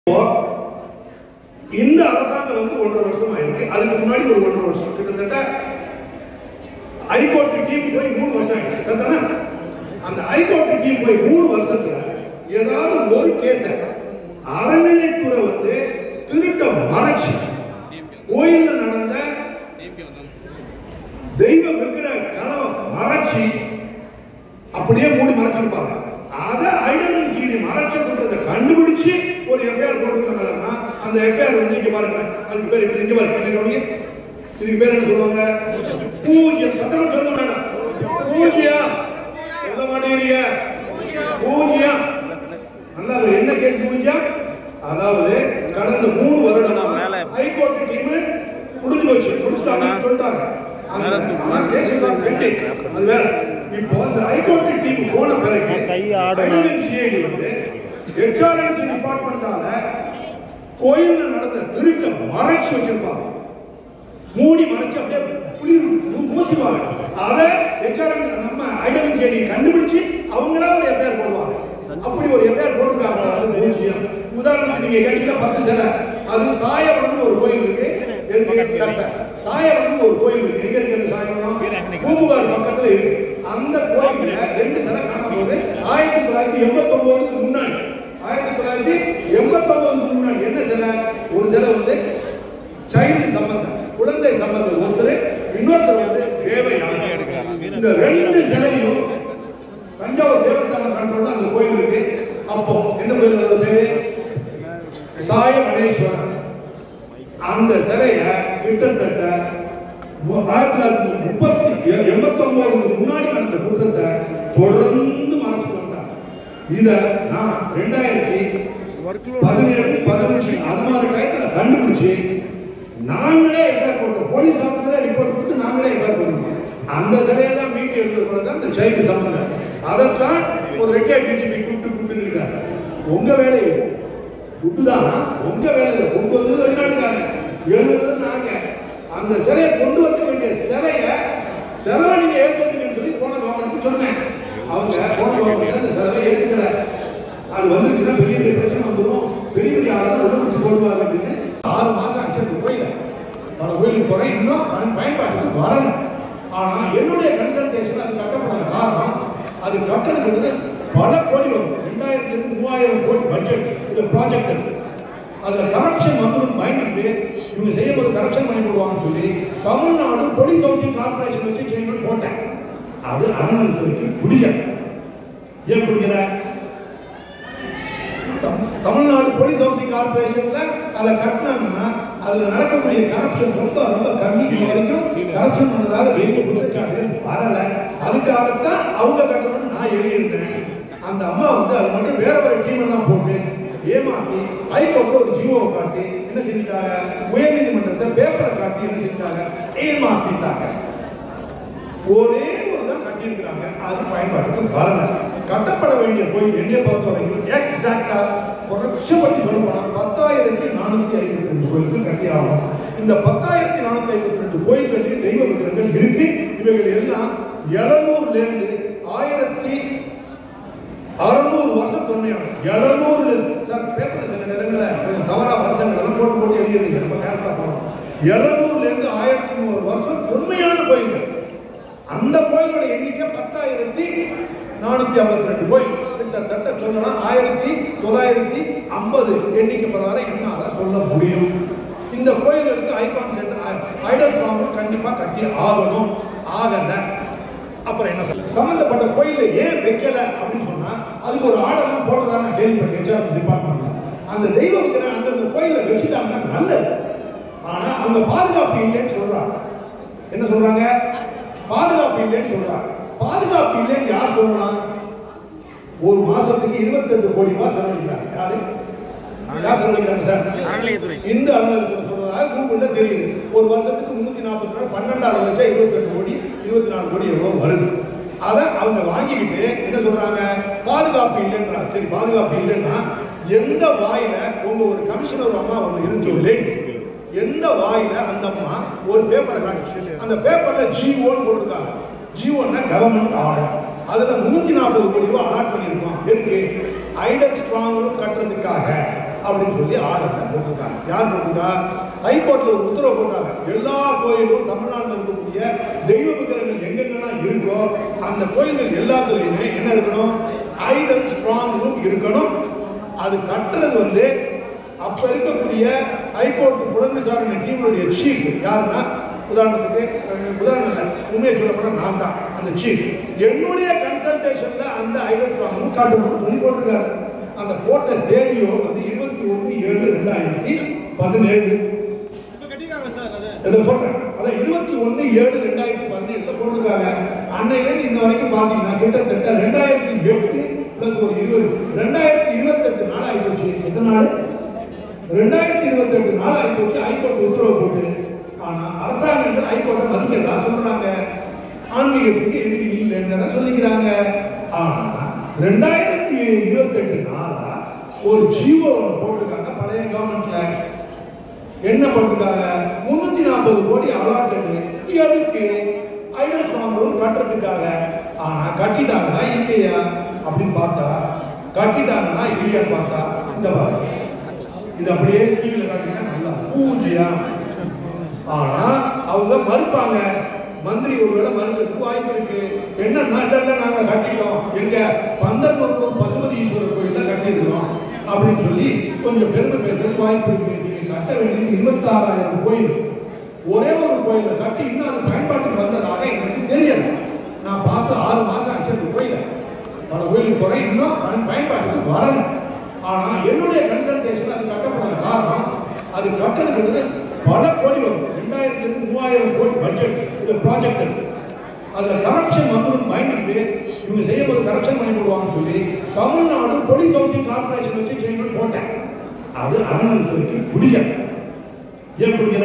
இப்போ இந்த அரசாங்கம் வந்து ஒன்றரை வருஷமா இருக்கு அதுக்கு முன்னாடி ஒரு ஒன்றரை வருஷம் கிட்டத்தட்ட ஹைகோர்ட் டீம் போய் மூணு வருஷம் ஆயிடுச்சு சரிதானே அந்த ஹைகோர்ட் டீம் போய் மூணு வருஷத்துல ஏதாவது ஒரு கேஸ அறநிலைத்துறை வந்து திருட்ட மறைச்சு கோயில்ல நடந்த தெய்வ விக்கிர கனவை மறைச்சு அப்படியே மூடி மறைச்சிருப்பாங்க அதை ஐடென்டி சீடி மறைச்ச குற்றத்தை கண்டுபிடிச்சு ஒரு எஃப்ஐஆர் போட்டிருக்காங்கன்னா அந்த எஃப்ஐஆர் வந்து இங்க பாருங்க அதுக்கு பேர் இப்படி இங்க பாருங்க என்ன கவனிங்க. இதுக்கு பேர் என்ன சொல்லுவாங்க பூஜ்யம் சத்தம் சொல்லுங்க மேடம் பூஜ்யம் சொல்ல மாட்டேங்கிறீங்க பூஜ்யம் நல்லா இருக்கு. என்ன கேஸ் பூஜ்யம் அதாவது கடந்த மூணு வருடமா ஹைகோர்ட் டீம் முடிஞ்சு போச்சு முடிச்சுட்டாங்கன்னு சொல்லிட்டாங்க அந்த ஆனா cases are pending. அது வேற இப்போ அந்த ஹைகோர்ட் டீம் போன பிறகு கை ஆடணும். சிஐடி வந்து ஹெச்ஆர்என்சி டிபார்ட்மெண்டால கோயில்ல நடந்த திருட்ட மறைச்சு வச்சிருப்பாங்க மூடி மறைச்சு அப்படியே குளிர் மூச்சிடுவாங்க அதை ஹெச்ஆர்என் நம்ம ஐடென்டி ஐடி கண்டுபிடிச்சு அவங்களா ஒரு எஃப்ஐஆர் போடுவாங்க அப்படி ஒரு எஃப்ஐஆர் போட்டிருக்காங்க அது பூஜ்ஜியம் உதாரணத்துக்கு நீங்க கேட்டீங்கன்னா பத்து சிலை அது சாயவனம் ஒரு கோயில் இருக்கு எதுக்கு சார், சார். சாயவனம் ஒரு கோயில் இருக்கு எங்க இருக்கு அந்த சாயவனம் பூம்புகார் பக்கத்துல இருக்கு அந்த கோயில்ல ரெண்டு சிலை காணாம போது ஆயிரத்தி தொள்ளாயிரத்தி எண்பத்தி ஒன்பதுக்கு முன்னாடி ஆயிரத்தி தொள்ளாயிரத்தி எண்பத்தி ஒன்பதுக்கு முன்னாடி என்ன சிலை ஒரு சிலை வந்து சைல்டு சம்பந்தம் குழந்தை சம்பந்தம் ஒருத்தர் இன்னொருத்தர் வந்து தேவையான இந்த ரெண்டு சிலையும் தஞ்சாவூர் தேவஸ்தான கண்ட்ரோல் அந்த கோயில் இருக்கு அப்போ என்ன கோயில் அதோட பேரு சாய மணேஸ்வரன் அந்த சிலைய கிட்டத்தட்ட மு- ஆயிரத்தி தொள்ளாயிரத்தி முப்பத்தி எண்பத்தி ஒன்பதுக்கு முன்னாடி நடந்த குற்றத்தை தொடர்ந்து மறைச்சு வந்தாங்க இத நான் ரெண்டாயிரத்தி பதினேழு பதினஞ்சு அது மாதிரி டயத்துல கண்டுபிடிச்சு நாங்களே எஃப்ஐஆர் போட்டோம் போலீஸ் ஆஃபீஸரே ரிப்போர்ட் கொடுத்து நாங்களே எஃப்ஐஆர் போட்டோம் அந்த சிலையை தான் மீட்டு எடுத்து தான் இந்த சைல்டு சம்பந்தம் அதைத்தான் ஒரு ரெட்டையர் டிஜிபி கூப்பிட்டு கூப்பிட்டு இருக்காரு உங்க வேலை இல்லை குட்டு தான் உங்க வேலை இல்லை கொண்டு வந்தது வெளிநாட்டுக்காரங்க எழுதுறது நாங்க அந்த சிலையை கொண்டு வர வேண்டிய சிலையை செலவை நீங்க ஏற்றுக்கிறீங்கன்னு சொல்லி போன கவர்மெண்ட்டுக்கு சொன்னேன் அவங்க போன கவர்மெண்ட் அந்த செலவை ஏற்றுக்கிறார் அது வந்துச்சுன்னா பெரிய பெரிய பிரச்சனை வந்துடும் பெரிய பெரிய ஆளுநர் உடம்பு போடுவாங்க அப்படின்னு ஆறு மாசம் ஆச்சு அந்த கோயில பல கோயிலுக்கு போறேன் இன்னும் பயன் பயன்பாட்டுக்கு வரணும் ஆனா என்னுடைய கன்சல்டேஷன் அது கட்டப்படாத காரணம் அது கட்டுறதுக்கு பல கோடி வரும் ரெண்டாயிரத்தி இருந்து மூவாயிரம் கோடி பட்ஜெட் இது ப்ராஜெக்ட் அது அதுல கரப்ஷன் வந்துடும் பயந்துட்டு இவங்க செய்யும் போது கரப்ஷன் பண்ணி போடுவாங்கன்னு சொல்லி தமிழ்நாடு போலீஸ் ஹவுசிங் கார்பரேஷன் வச்சு செய்யணும்னு போட்டேன் அது அறநிலையத்துறைக்கு பிடிக்கல ஏன் பிடிக்கல தம்- தமிழ்நாடு போலீஸ் ஹவுசிங் கார்பரேஷன்ல அதை கட்டினாங்கன்னா அதுல நடக்கக்கூடிய கரப்ஷன் ரொம்ப ரொம்ப கம்மி இது வரைக்கும் கரப்ஷன் பண்ணதாக வெளியே குற்றச்சாட்டுகள் வரல அதுக்காகத்தான் அவங்க கட்டணும்னு நான் எழுதியிருந்தேன் அந்த அம்மா வந்து அது மட்டும் வேற வேற டீம் எல்லாம் போட்டு ஏமாத்தி ஹைகோர்ட்ல ஒரு ஜியோவை காட்டி என்ன செஞ்சுட்டாங்க உயர்நீதிமன்றத்தை பேப்பரை காட்டி என்ன செஞ்சுட்டாங்க ஏமாத்திட்டாங்க ஒரே ஒரு தான் கட்டியிருக்கிறாங்க அது பயன்பாட்டுக்கு வரல கட்டப்பட வேண்டிய கோயில் என்னைய பொறுத்த வரைக்கும் எக்ஸாக்டா குறைச்சபட்சம் சொல்ல போனா பத்தாயிரத்தி நானூத்தி ஐம்பத்தி ரெண்டு கோயில்கள் கட்டி ஆகணும் இந்த பத்தாயிரத்தி நானூத்தி ஐம்பத்தி ரெண்டு கோயில்கள்லயும் தெய்வ விக்கிரங்கள் இருக்கு இவைகள் எல்லாம் எழுநூறுல இருந்து ஆயிரத்தி அறுநூறு வருஷம் தொன்மையான எழுநூறுல இருந்து சார் பேப்பர்ல சில நேரங்களில் கொஞ்சம் தவறா வருஷங்கள் எல்லாம் போட்டு போட்டு எழுதிடுறீங்க ரொம்ப கேரளா போனோம் எழுநூறுல இருந்து ஆயிரத்தி நூறு வருஷம் தொன்மையான கோயில்கள் அந்த கோயிலோட எண்ணிக்கை பத்தாயிரத்தி நானூத்தி ஐம்பத்தி ரெண்டு கோயில் கிட்டத்தட்ட சொல்லலாம் ஆயிரத்தி தொள்ளாயிரத்தி ஐம்பது எண்ணிக்கை பிரகாரம் என்னால சொல்ல முடியும் இந்த கோயிலுக்கு ஐகான் சென்டர் ஐடல் ஃபார்ம் கண்டிப்பா கட்டி ஆகணும் ஆகல அப்புறம் என்ன சொல்ல சம்பந்தப்பட்ட கோயில ஏன் வைக்கல அப்படின்னு சொன்னா அதுக்கு ஒரு ஆர்டர்லாம் போட்டதா நான் கேள்விப்பட்டேன் ஹெச்ஆர் டிபார்ட்மெண்ட்ல அந்த தெய்வ விக்கிரகம் அந்தந்த கோயில வச்சுட்டாங்கன்னா நல்லது ஆனா அவங்க பாதுகாப்பு இல்லைன்னு சொல்றாங்க என்ன சொல்றாங்க பாதுகாப்பு இல்லைன்னு சொல்றாங்க பாதுகாப்பு இல்லைன்னு யார் சொல்லலாம் ஒரு மாசத்துக்கு 22 கோடி ரூபாய் செலவழிக்கிறாங்க யாரு யார் செலவழிக்கிறாங்க சார் அறநிலையத்துறை. இந்த அலுவலகத்தில் சொல்றதாக கூகுள்ல தெரியுது ஒரு வருஷத்துக்கு முன்னூத்தி நாற்பத்தி நாலு பன்னெண்டாவது வச்சா இருபத்தெட்டு கோடி இருபத்தி நாலு கோடி எவ்வளவு வருது அதை அவங்க வாங்கிக்கிட்டு என்ன சொல்றாங்க பாதுகாப்பு இல்லைன்றாங்க சரி பாதுகாப்பு இல்லைன்னா எந்த வாயில உங்க ஒரு கமிஷனர் அம்மா ஒன்று இருந்துச்சு எந்த வாயில அந்த அம்மா ஒரு பேப்பரை காணிச்சு அந்த பேப்பர்ல ஜிஓன்னு போட்டிருக்காங்க ஜிஓன்னா கவர்மெண்ட் ஆர்டர் அதுல முன்னூத்தி நாற்பது கோடி ரூபாய் அலாட் பண்ணியிருக்கோம் எதுக்கு ஐடல் ஸ்ட்ராங் ரூம் கட்டுறதுக்காக அப்படின்னு சொல்லி ஆர்டர்ல போட்டிருக்காங்க யார் போட்டிருக்கா ஹைகோர்ட்ல ஒரு உத்தரவு போட்டாங்க எல்லா கோயிலும் தமிழ்நாட்டில் இருக்கக்கூடிய தெய்வ விக்கிரகங்கள் எங்கெங்கெல்லாம் இருக்கோ அந்த கோயில்கள் எல்லாத்துலயுமே என்ன இருக்கணும் ஐடல் ஸ்ட்ராங் ரூம் இருக்கணும் அது கட்டுறது வந்து அப்ப இருக்கக்கூடிய ஹைகோர்ட் புலன் விசாரணை டீமுடைய சீஃப் யாருன்னா உதாரணத்துக்கு அஹ், உதாரணம் இல்லை உண்மையை சொல்ல போனா நான் தான் அந்த சீஃப் என்னுடைய கன்சல்டேஷன்ல அந்த ஐடல் ஸ்ட்ராங் ரூம் காட்டணும்னு சொல்லி போட்டிருக்காரு அந்த போட்ட தேதியோ வந்து இருபத்தி ஒன்று ஏழு ரெண்டாயிரத்தி பதினேழு இப்ப கட்டிருக்காங்க சார் அது இதை சொல்றேன் அதான் இருபத்தி ஒண்ணு ஏழு ரெண்டாயிரத்தி பதினேழுல போட்டிருக்காங்க அன்னையிலேருந்து இந்த வரைக்கும் பாத்தீங்கன்னா கிட்டத்தட்ட ரெண்டாயிரத்தி எட்டு பிளஸ் ஒரு இருபது ரெண்டாயிரத்தி இருபத்தெட்டு நாள் ஆயிப்போச்சு எத்தனை நாள் ரெண்டாயிரத்தி இருபத்தெட்டு நாள் ஆயிப்போச்சு ஹைகோர்ட் உத்தரவு போட்டு ஆனா அரசாங்கங்கள் ஹைகோர்ட்டை மதிக்கிறதா சொல்றாங்க ஆன்மீகத்துக்கு எதிரி இல்லைன்னு சொல்லிக்கிறாங்க ஆனா ரெண்டாயிரத்தி இருபத்தெட்டு நாளா ஒரு ஜீவோ ஒன்று போட்டிருக்காங்க பழைய கவர்மெண்ட்ல என்ன பண்ணிருக்காங்க முன்னூத்தி நாற்பது கோடி அலாட்டடு எதுக்கு ஐடல் ஃபார்ம் ரூம் கட்டுறதுக்காக ஆனா கட்டிட்டாங்களா இல்லையா அப்படின்னு பார்த்தா கட்டிட்டாங்களா இல்லையா பார்த்தா இந்த பாருங்க இது அப்படியே டிவியில காட்டினா நல்லா பூஜையா ஆனா அவங்க மறுப்பாங்க மந்திரி ஒருவேளை மறுக்கிறதுக்கு வாய்ப்பு இருக்கு என்னன்னா இதெல்லாம் நாங்க கட்டிட்டோம் எங்க பந்தர்மருப்பூர் பசுமதி ஈஸ்வரர் கோயில்ல கட்டியிருக்கிறோம் அப்படின்னு சொல்லி கொஞ்சம் பெருமை பேசுறதுக்கு வாய்ப்பு இருக்கு நீங்க கட்ட வேண்டியது இருபத்தாறாயிரம் கோயில் ஒரே ஒரு கோயிலை கட்டி இன்னும் அது பயன்பாட்டுக்கு வந்ததாக எனக்கு தெரியல நான் பார்த்து ஆறு மாசம் ஆச்சு அந்த கோயில பல கோயிலுக்கு போறேன் இன்னும் பயன்- பயன்பாட்டுக்கு வரல ஆனா என்னுடைய கன்சல்டேஷன் அது கட்டப்படாத காரணம் அது கட்டுறதுக்கு பல கோடி வரும் ரெண்டாயிரத்துல இருந்து மூவாயிரம் கோடி பட்ஜெட் இது ப்ராஜெக்ட் அதுல கரப்ஷன் வந்துடும் பயந்துட்டு இவங்க செய்யும் போது கரப்ஷன் பண்ணி போடுவாங்கன்னு சொல்லி தமிழ்நாடு போலீஸ் ஹவுசிங் கார்பரேஷன் வச்சு செய்யணும்னு போட்டேன் அது அறநிலையத்துறைக்கு பிடிக்கல ஏன் பிடிக்கல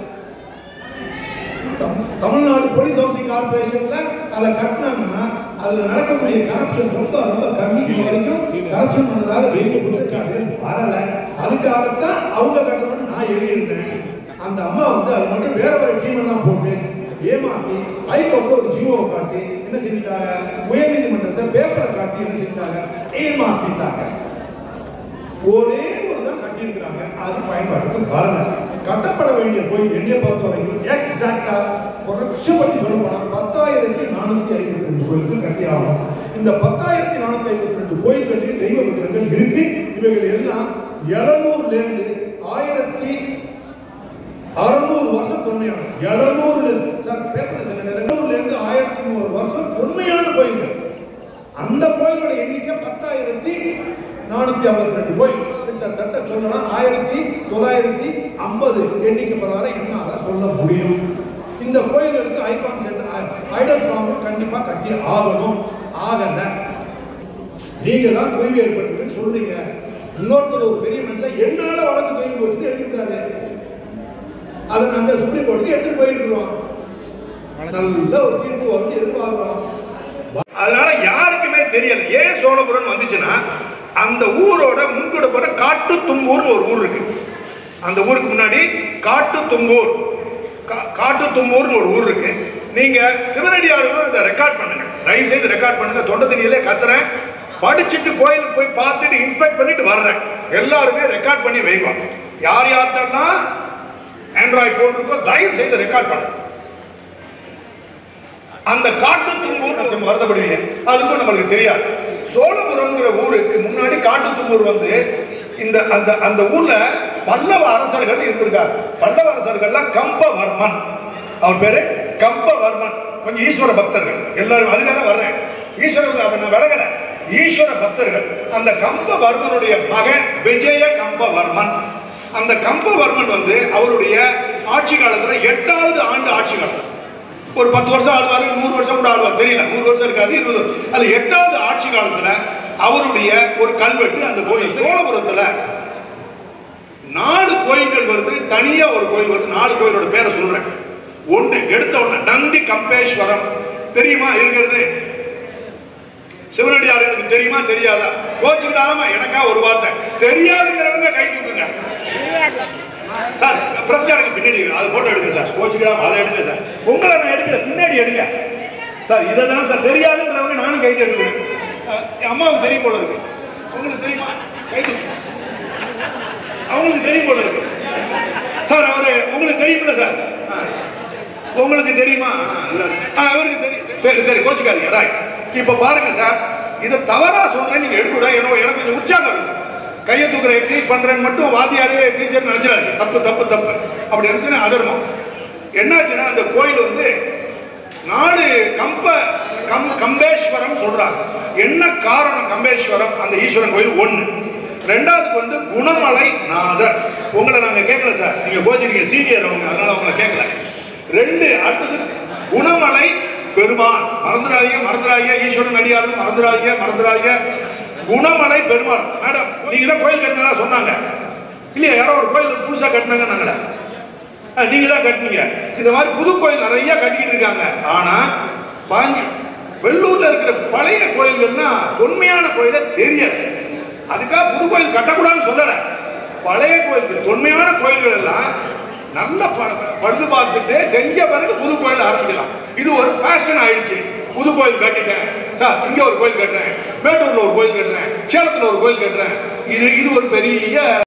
தம்- தமிழ்நாடு போலீஸ் ஹவுசிங் கார்பரேஷன்ல அதை கட்டினாங்கன்னா அதுல நடக்கக்கூடிய கரப்ஷன் ரொம்ப ரொம்ப கம்மி இது வரைக்கும் கரப்ஷன் பண்ணதாக வெளியே குற்றச்சாட்டுகள் வரல அதுக்காகத்தான் அவங்க கட்டணும்னு நான் எழுதியிருந்தேன் அந்த அம்மா வந்து அது மட்டும் வேற வேற டீம் எல்லாம் போட்டு ஏமாத்தி ஹைகோர்ட்ல ஒரு ஜியோவை காட்டி என்ன செஞ்சுட்டாங்க உயர்நீதிமன்றத்தை பேப்பரை காட்டி என்ன செஞ்சுட்டாங்க ஏமாத்திட்டாங்க ஒரே ஒரு தான் கட்டியிருக்கிறாங்க அது பயன்பாட்டுக்கு வரல கட்டப்பட வேண்டிய கோயில் என்னைய பொறுத்த வரைக்கும் எக்ஸாக்டா குறைச்சபடி சொல்ல போனா பத்தாயிரத்தி நானூத்தி ஐம்பத்தி ரெண்டு கோயிலுக்கு கட்டி ஆகணும் இந்த பத்தாயிரத்தி நானூத்தி ஐம்பத்தி ரெண்டு கோயில்கள்லயும் தெய்வ விக்கிரங்கள் இருக்கு இவைகள் எல்லாம் எழுநூறுல இருந்து ஆயிரத்தி அறுநூறு வருஷம் தொன்மையான எழுநூறுல இருந்து சார் பேப்பர்ல சொல்லுங்க எழுநூறுல இருந்து ஆயிரத்தி நூறு வருஷம் தொன்மையான கோயில்கள் அந்த கோயிலோட எண்ணிக்கை பத்தாயிரத்தி நானூத்தி ஐம்பத்தி ரெண்டு கோயில் கிட்டத்தட்ட சொல்லலாம் ஆயிரத்தி தொள்ளாயிரத்தி ஐம்பது எண்ணிக்கை பிரகாரம் என்னால சொல்ல முடியும் இந்த கோயில்களுக்கு ஐகான் சென்டர் ஐடல் ஃபார்ம் கண்டிப்பா கட்டி ஆகணும் ஆகல நீங்க தான் தொய்வு ஏற்பட்டிருக்குன்னு சொல்றீங்க இன்னொருத்தர் ஒரு பெரிய மனுஷன் என்னால வழக்கு தொய்வு போச்சுன்னு எழுதிட்டாரு அதை நாங்க சுப்ரீம் கோர்ட்டுக்கு எடுத்துட்டு போயிருக்கிறோம் நல்ல ஒரு தீர்ப்பு வரும்னு எதிர்பார்க்கிறோம் அதனால யாருக்குமே தெரியல ஏன் சோழபுரம் வந்துச்சுன்னா அந்த ஊரோட முன்கூட போற காட்டு தும்பூர்னு ஒரு ஊர் இருக்கு அந்த ஊருக்கு முன்னாடி காட்டு தும்பூர் கா- காட்டு தும்பூர்னு ஒரு ஊர் இருக்கு நீங்க சிவனடியார்களும் இதை ரெக்கார்ட் பண்ணுங்க தயவு செய்து ரெக்கார்ட் பண்ணுங்க தொண்டை தண்ணியிலே கத்துறேன் படிச்சுட்டு கோயிலுக்கு போய் பார்த்துட்டு இன்ஸ்பெக்ட் பண்ணிட்டு வர்றேன் எல்லாருமே ரெக்கார்ட் பண்ணி வைங்க யார் யார்கிட்டலாம் ஆண்ட்ராய்ட் போன் இருக்கோ தயவு செய்து ரெக்கார்ட் பண்ணுங்க அந்த காட்டு தும்பூர் நம்ம வருத்தப்படுவீங்க அதுக்கும் நம்மளுக்கு தெரியாது சோழபுரம்ங்கிற ஊருக்கு முன்னாடி காட்டு தும்பூர் வந்து இந்த அந்த அந்த ஊர்ல பல்லவ அரசர்கள் இருந்திருக்காங்க பல்லவ அரசர்கள்லாம் கம்பவர்மன் அவர் பேரு கம்பவர்மன் கொஞ்சம் ஈஸ்வர பக்தர்கள் எல்லாரும் அதுக்காக வர்றேன் ஈஸ்வர அவன் நான் விலகல ஈஸ்வர பக்தர்கள் அந்த கம்பவர்மனுடைய மகன் விஜய கம்பவர்மன் அந்த கம்பவர்மன் வந்து அவருடைய ஆட்சி காலத்துல எட்டாவது ஆண்டு ஆட்சி காலம் ஒரு பத்து வருஷம் ஆழ்வார் நூறு வருஷம் கூட ஆழ்வார் தெரியல நூறு வருஷம் இருக்காது இருபது வருஷம் அது எட்டாவது ஆட்சி காலத்துல அவருடைய ஒரு கல்வெட்டு அந்த கோயில் சோழபுரத்துல நாலு கோயில்கள் வருது தனியா ஒரு கோயில் வருது நாலு கோயிலோட பேரை சொல்றேன் ஒன்று எடுத்த உடனே நந்தி கம்பேஸ்வரம் தெரியுமா இருக்கிறது சிவனடியார்களுக்கு தெரியுமா தெரியாதா கோச்சுக்கிடாம எனக்கா ஒரு வார்த்தை தெரியாதுங்கிறவங்க கை தூக்குங்க சார் பிரஸ்காரங்க பின்னாடி இருக்கு. அது போட்டோ எடுங்க சார் கோச்சுக்கலாம் அதை எடுங்க சார் உங்களை நான் எடுக்கல பின்னாடி எடுங்க சார் இதை தான் சார் தெரியாதுன்றவங்க நானும் கை தட்டுவேன் அம்மாவுக்கு தெரியும் போல இருக்கு உங்களுக்கு தெரியுமா கை தூக்கு அவங்களுக்கு தெரியும் போல இருக்கு சார் அவரு உங்களுக்கு தெரியுமில்ல சார் ஆ. உங்களுக்கு தெரியுமா ஆ, இல்ல. ஆ, அவருக்கு தெரியும் சரி சரி கோச்சிக்காதீங்க ரைட் இப்ப பாருங்க சார் இதை தவறா சொல்றேன் நீங்க எடுத்துட எனக்கு எனக்கு கொஞ்சம் உற்சாகம் இருக்கு கையை தூக்குற எக்ஸசைஸ் பண்றேன்னு மட்டும் வாத்தியாரே டீச்சர் நினைச்சிடாது தப்பு தப்பு தப்பு அப்படி நினைச்சுன்னா அதர்மம் என்னாச்சுன்னா அந்த கோயில் வந்து நாடு கம்ப கம் கம்பேஸ்வரம் சொல்றாங்க என்ன காரணம் கம்பேஸ்வரம் அந்த ஈஸ்வரன் கோயில் ஒண்ணு ரெண்டாவதுக்கு வந்து குணமலை நாதர் உங்களை நாங்க கேட்கல சார் நீங்க கோச்சிருக்கீங்க சீனியர் அவங்க அதனால உங்களை கேட்கல ரெண்டு அடுத்தது குணமலை பெருமாள் மறந்துடாதீங்க மறந்துடாதீங்க ஈஸ்வரன் அடியாரும் மறந்துடாதீங்க மறந்துடாதீங்க குணமலை பெருமாள் மேடம் நீங்க தான் கோயில் கட்டினதா சொன்னாங்க இல்லையா யாரோ ஒரு கோயில் புதுசா கட்டினாங்க நாங்களே நீங்க தான் கட்டினீங்க இந்த மாதிரி புது கோயில் நிறைய கட்டிக்கிட்டு இருக்காங்க ஆனா பாஞ்சி வெள்ளூர்ல இருக்கிற பழைய கோயில்கள்னா தொன்மையான கோயிலே தெரியாது அதுக்காக புது கோயில் கட்டக்கூடாதுன்னு சொல்லல பழைய கோயில் தொன்மையான கோயில்கள் எல்லாம் நல்ல ப- பழுது பார்த்துட்டு செஞ்ச பிறகு புது கோயில் ஆரம்பிக்கலாம் இது ஒரு ஃபேஷன் ஆயிடுச்சு புது கோயில் கட்டிட்டேன் சார் இங்க ஒரு கோயில் கட்டுறேன் மேட்டூர்ல ஒரு கோயில் கட்டுறேன் சேலத்துல ஒரு கோயில் கட்டுறேன் இது இது ஒரு பெரிய